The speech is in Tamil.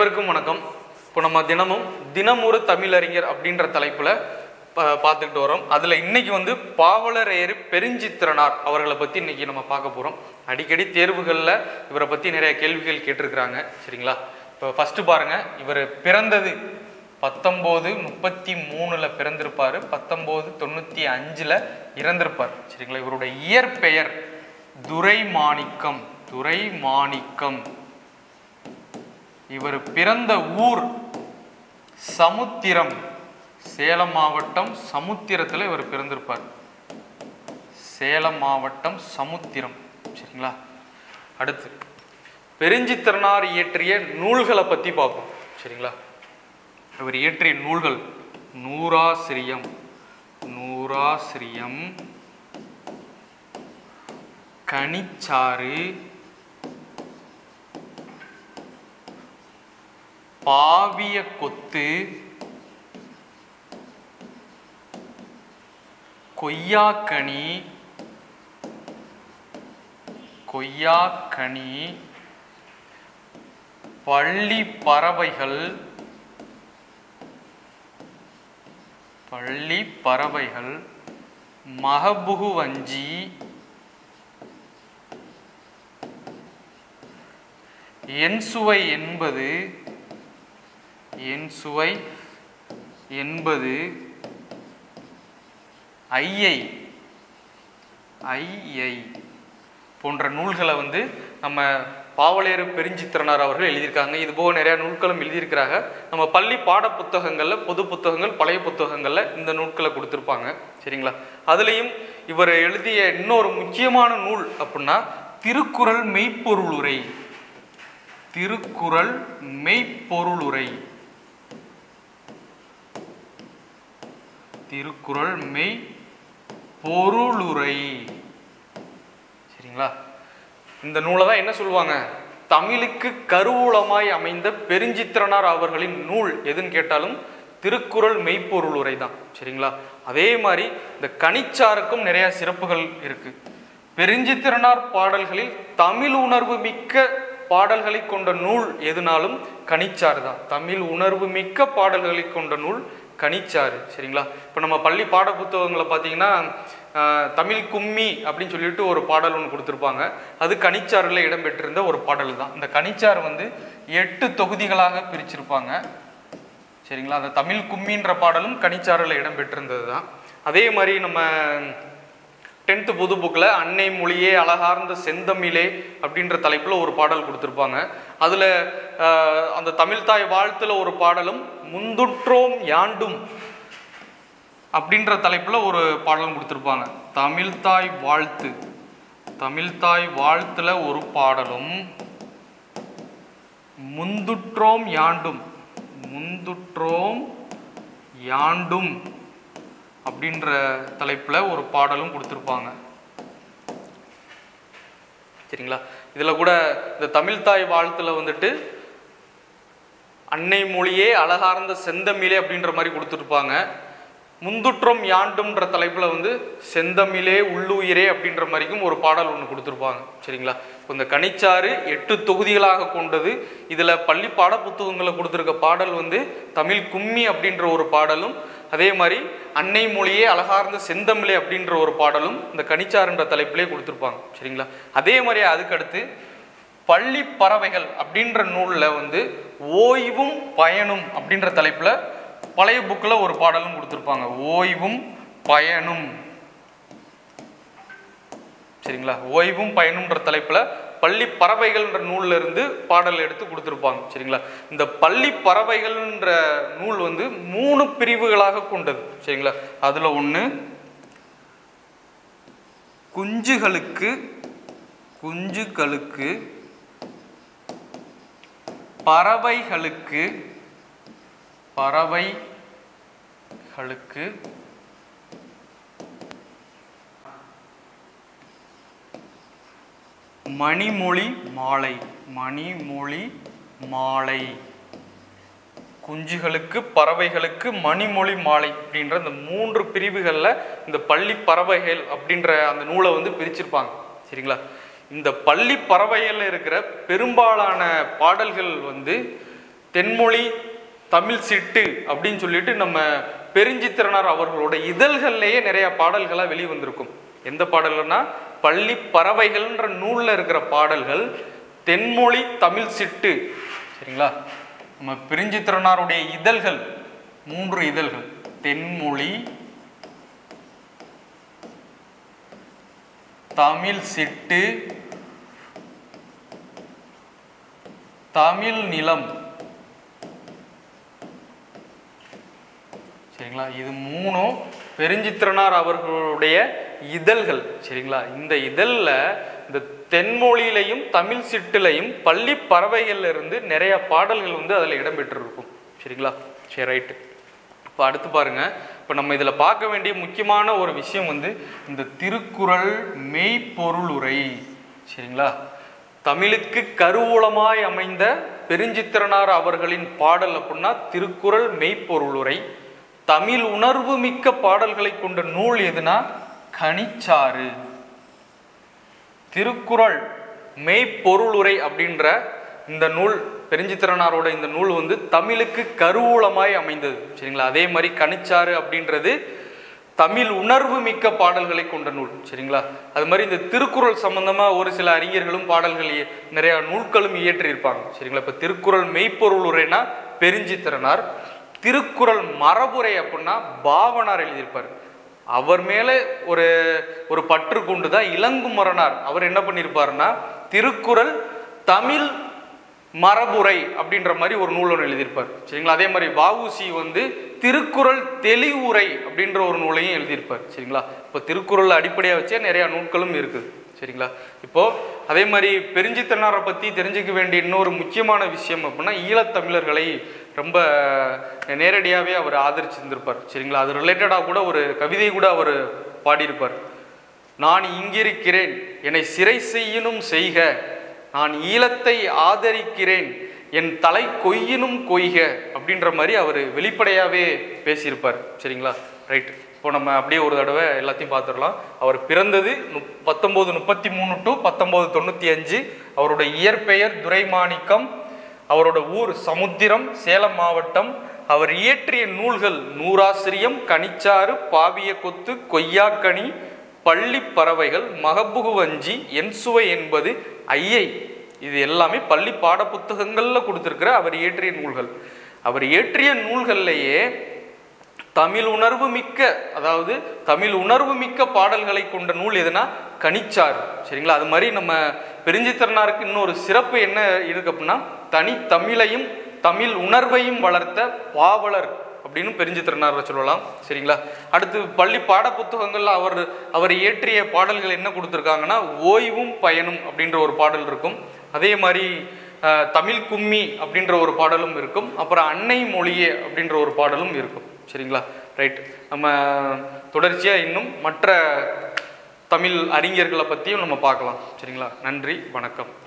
அனைவருக்கும் வணக்கம் இப்போ நம்ம தினமும் தினமொரு தமிழறிஞர் அப்படின்ற தலைப்பில் பார்த்துக்கிட்டு வரோம் அதில் இன்னைக்கு வந்து பாவலரேறு பெருஞ்சித்திரனார் அவர்களை பற்றி இன்னைக்கு நம்ம பார்க்க போகிறோம் அடிக்கடி தேர்வுகளில் இவரை பற்றி நிறைய கேள்விகள் கேட்டிருக்கிறாங்க சரிங்களா இப்போ ஃபஸ்ட்டு பாருங்கள் இவர் பிறந்தது பத்தொம்போது முப்பத்தி மூணில் பிறந்திருப்பார் பத்தொம்போது தொண்ணூற்றி அஞ்சில் இறந்திருப்பார் சரிங்களா இவருடைய இயற்பெயர் துரைமாணிக்கம் துரைமாணிக்கம் இவர் பிறந்த ஊர் சமுத்திரம் சேலம் மாவட்டம் சமுத்திரத்தில் இவர் பிறந்திருப்பார் சேலம் மாவட்டம் சமுத்திரம் சரிங்களா அடுத்து பெருஞ்சித்திரனார் இயற்றிய நூல்களை பற்றி பார்ப்போம் சரிங்களா இவர் இயற்றிய நூல்கள் நூறாசிரியம் நூறாசிரியம் கனிச்சாறு பாவிய கொத்து கொய்யாக்கனி கொய்யாக்கனி பள்ளி பறவைகள் பள்ளி பறவைகள் மகபுகு வஞ்சி என் சுவை என்பது என் சுவை என்பது ஐயை ஐயை போன்ற நூல்களை வந்து நம்ம பாவலேறு பெருஞ்சித்திரனார் அவர்கள் எழுதியிருக்காங்க இது போக நிறைய நூல்களும் எழுதியிருக்கிறாங்க நம்ம பள்ளி பாட புத்தகங்களில் பொது புத்தகங்கள் பழைய புத்தகங்களில் இந்த நூல்களை கொடுத்துருப்பாங்க சரிங்களா அதுலேயும் இவர் எழுதிய இன்னொரு முக்கியமான நூல் அப்படின்னா திருக்குறள் மெய்ப்பொருளுரை திருக்குறள் மெய்ப்பொருளுரை திருக்குறள் மெய் பொருளுரை சரிங்களா இந்த நூலை தான் என்ன சொல்லுவாங்க தமிழுக்கு கருவூலமாய் அமைந்த பெருஞ்சித்திரனார் அவர்களின் நூல் எதுன்னு கேட்டாலும் திருக்குறள் மெய்ப்பொருளுரை தான் சரிங்களா அதே மாதிரி இந்த கனிச்சாருக்கும் நிறைய சிறப்புகள் இருக்கு பெருஞ்சித்திரனார் பாடல்களில் தமிழ் உணர்வு மிக்க பாடல்களை கொண்ட நூல் எதுனாலும் கனிச்சாறு தான் தமிழ் உணர்வு மிக்க பாடல்களை கொண்ட நூல் கனிச்சாறு சரிங்களா இப்போ நம்ம பள்ளி பாட புத்தகங்களை பார்த்தீங்கன்னா ஆஹ், தமிழ் கும்மி அப்படின்னு சொல்லிட்டு ஒரு பாடல் ஒன்று கொடுத்துருப்பாங்க அது கனிச்சாறில் இடம்பெற்றிருந்த ஒரு பாடல் தான் இந்த கனிச்சாறு வந்து எட்டு தொகுதிகளாக பிரிச்சிருப்பாங்க சரிங்களா அந்த தமிழ் கும்மின்ற பாடலும் கனிச்சாறில் இடம்பெற்றிருந்தது தான் அதே மாதிரி நம்ம டென்த்து பொது புக்கில் அன்னை மொழியே அழகார்ந்த செந்தமிழே அப்படின்ற தலைப்பில் ஒரு பாடல் கொடுத்துருப்பாங்க அதில் அந்த தமிழ்தாய் வாழ்த்தில் ஒரு பாடலும் முந்துற்றோம் யாண்டும் அப்படின்ற தலைப்பில் ஒரு பாடலும் கொடுத்துருப்பாங்க தமிழ்தாய் வாழ்த்து தமிழ்தாய் வாழ்த்துல ஒரு பாடலும் முந்துற்றோம் யாண்டும் முந்துற்றோம் யாண்டும் அப்படின்ற தலைப்பில் ஒரு பாடலும் கொடுத்துருப்பாங்க சரிங்களா இதில் கூட இந்த தமிழ்தாய் வாழ்த்துல வந்துட்டு அன்னை மொழியே அழகார்ந்த செந்தமிழே அப்படின்ற மாதிரி கொடுத்துருப்பாங்க முந்துற்றம் யாண்டும்ன்ற தலைப்பில் வந்து செந்தமிழே உள்ளுயிரே அப்படின்ற மாதிரிக்கும் ஒரு பாடல் ஒன்று கொடுத்துருப்பாங்க சரிங்களா இப்போ இந்த கனிச்சாறு எட்டு தொகுதிகளாக கொண்டது இதில் பள்ளி பாட புத்தகங்களை கொடுத்துருக்க பாடல் வந்து தமிழ் கும்மி அப்படின்ற ஒரு பாடலும் அதே மாதிரி அன்னை மொழியே அழகார்ந்த செந்தமிழே அப்படின்ற ஒரு பாடலும் இந்த கனிச்சாறுன்ற தலைப்பிலே கொடுத்துருப்பாங்க சரிங்களா அதே மாதிரி அதுக்கடுத்து பள்ளி பறவைகள் அப்படின்ற நூலில் வந்து ஓய்வும் பயனும் அப்படின்ற தலைப்பில் பழைய புக்கில் ஒரு பாடலும் கொடுத்துருப்பாங்க ஓய்வும் பயனும் சரிங்களா ஓய்வும் பயனும்ன்ற தலைப்பில் பள்ளி பறவைகள்ன்ற நூல்ல இருந்து பாடல் எடுத்து கொடுத்துருப்பாங்க சரிங்களா இந்த பள்ளி பறவைகள்ன்ற நூல் வந்து மூணு பிரிவுகளாக கொண்டது சரிங்களா அதில் ஒன்று குஞ்சுகளுக்கு குஞ்சுகளுக்கு பறவைகளுக்கு பறவைகளுக்கு மணிமொழி மாலை மணிமொழி மாலை குஞ்சுகளுக்கு பறவைகளுக்கு மணிமொழி மாலை அப்படின்ற இந்த மூன்று பிரிவுகளில் இந்த பள்ளி பறவைகள் அப்படின்ற அந்த நூலை வந்து பிரிச்சிருப்பாங்க சரிங்களா இந்த பள்ளி பறவைகளில் இருக்கிற பெரும்பாலான பாடல்கள் வந்து தென்மொழி தமிழ் சிட்டு அப்படின்னு சொல்லிட்டு நம்ம பெருஞ்சித்திரனார் அவர்களோட இதழ்கள்லேயே நிறைய பாடல்களாக வெளிவந்திருக்கும் எந்த பாடல்கள்னா பள்ளி பறவைகள்ன்ற நூலில் இருக்கிற பாடல்கள் தென்மொழி தமிழ் சிட்டு சரிங்களா நம்ம பெருஞ்சித்திரனாருடைய இதழ்கள் மூன்று இதழ்கள் தென்மொழி தமிழ் சிட்டு தமிழ் நிலம் சரிங்களா இது மூணும் பெருஞ்சித்திரனார் அவர்களுடைய இதழ்கள் சரிங்களா இந்த இதழில் இந்த தென்மொழியிலையும் தமிழ் சிட்டுலையும் பள்ளி பறவைகள்ல இருந்து நிறைய பாடல்கள் வந்து அதில் இடம்பெற்றிருக்கும் சரிங்களா சரி ரைட்டு இப்போ அடுத்து பாருங்க இப்போ நம்ம இதில் பார்க்க வேண்டிய முக்கியமான ஒரு விஷயம் வந்து இந்த திருக்குறள் மெய்ப்பொருளுரை சரிங்களா தமிழுக்கு கருவூலமாய் அமைந்த பெருஞ்சித்திரனார் அவர்களின் பாடல் அப்படின்னா திருக்குறள் மெய்ப்பொருளுரை தமிழ் உணர்வு மிக்க பாடல்களை கொண்ட நூல் எதுனா கனிச்சாறு திருக்குறள் மெய்ப்பொருளுரை அப்படின்ற இந்த நூல் பெருஞ்சித்திரனாரோட இந்த நூல் வந்து தமிழுக்கு கருவூலமாய் அமைந்தது சரிங்களா அதே மாதிரி கனிச்சாறு அப்படின்றது தமிழ் உணர்வு மிக்க பாடல்களை கொண்ட நூல் சரிங்களா அது மாதிரி இந்த திருக்குறள் சம்பந்தமா ஒரு சில அறிஞர்களும் பாடல்கள் இய- நிறைய நூல்களும் இயற்றியிருப்பாங்க சரிங்களா இப்போ திருக்குறள் மெய்ப்பொருள் உரைனா பெருஞ்சித்திரனார் திருக்குறள் மரபுரை அப்படின்னா பாவனார் எழுதியிருப்பார் அவர் மேலே ஒரு ஒரு பற்று கொண்டு தான் இளங்குமரனார் அவர் என்ன பண்ணியிருப்பாருன்னா திருக்குறள் தமிழ் மரபுரை அப்படின்ற மாதிரி ஒரு நூல் ஒன்று எழுதியிருப்பார் சரிங்களா அதே மாதிரி வஉசி வந்து திருக்குறள் தெளிவுரை அப்படின்ற ஒரு நூலையும் எழுதியிருப்பார் சரிங்களா இப்போ திருக்குறள் அடிப்படையாக வச்சே நிறையா நூல்களும் இருக்குது சரிங்களா இப்போ அதே மாதிரி பெருஞ்சித்தனாரை பற்றி தெரிஞ்சுக்க வேண்டிய இன்னொரு முக்கியமான விஷயம் அப்படின்னா ஈழத்தமிழர்களை ரொம்ப நேரடியாகவே அவர் ஆதரிச்சிருந்திருப்பார் சரிங்களா அது ரிலேட்டடாக கூட ஒரு கவிதை கூட அவர் பாடியிருப்பார் நான் இங்கிருக்கிறேன் என்னை சிறை செய்யினும் செய்க நான் ஈழத்தை ஆதரிக்கிறேன் என் தலை கொய்யினும் கொய்க அப்படின்ற மாதிரி அவர் வெளிப்படையாகவே பேசியிருப்பார் சரிங்களா ரைட் இப்போ நம்ம அப்படியே ஒரு தடவை எல்லாத்தையும் பார்த்துடலாம் அவர் பிறந்தது முப் பத்தொம்போது முப்பத்தி மூணு டு பத்தொம்போது தொண்ணூற்றி அஞ்சு அவரோட இயற்பெயர் துரைமாணிக்கம் அவரோட ஊர் சமுத்திரம் சேலம் மாவட்டம் அவர் இயற்றிய நூல்கள் நூறாசிரியம் கனிச்சாறு பாவிய கொத்து கொய்யாக்கனி பள்ளி பறவைகள் மகப்புகுவஞ்சி என் சுவை என்பது ஐயை இது எல்லாமே பள்ளி பாட புத்தகங்கள்ல கொடுத்திருக்கிற அவர் இயற்றிய நூல்கள் அவர் இயற்றிய நூல்கள்லேயே தமிழ் உணர்வு மிக்க அதாவது தமிழ் உணர்வு மிக்க பாடல்களை கொண்ட நூல் எதுனா கனிச்சாறு சரிங்களா அது மாதிரி நம்ம பெருஞ்சித்திரனாருக்கு இன்னொரு சிறப்பு என்ன இருக்கு அப்படின்னா தனி தமிழையும் தமிழ் உணர்வையும் வளர்த்த பாவலர் அப்படின்னு பெருஞ்சித்திரனாரை சொல்லலாம் சரிங்களா அடுத்து பள்ளி பாட புத்தகங்கள்ல அவர் அவர் இயற்றிய பாடல்கள் என்ன கொடுத்துருக்காங்கன்னா ஓய்வும் பயனும் அப்படின்ற ஒரு பாடல் இருக்கும் அதே மாதிரி அஹ், தமிழ் கும்மி அப்படின்ற ஒரு பாடலும் இருக்கும் அப்புறம் அன்னை மொழியே அப்படின்ற ஒரு பாடலும் இருக்கும் சரிங்களா ரைட் நம்ம தொடர்ச்சியாக இன்னும் மற்ற தமிழ் அறிஞர்களை பற்றியும் நம்ம பார்க்கலாம் சரிங்களா நன்றி வணக்கம்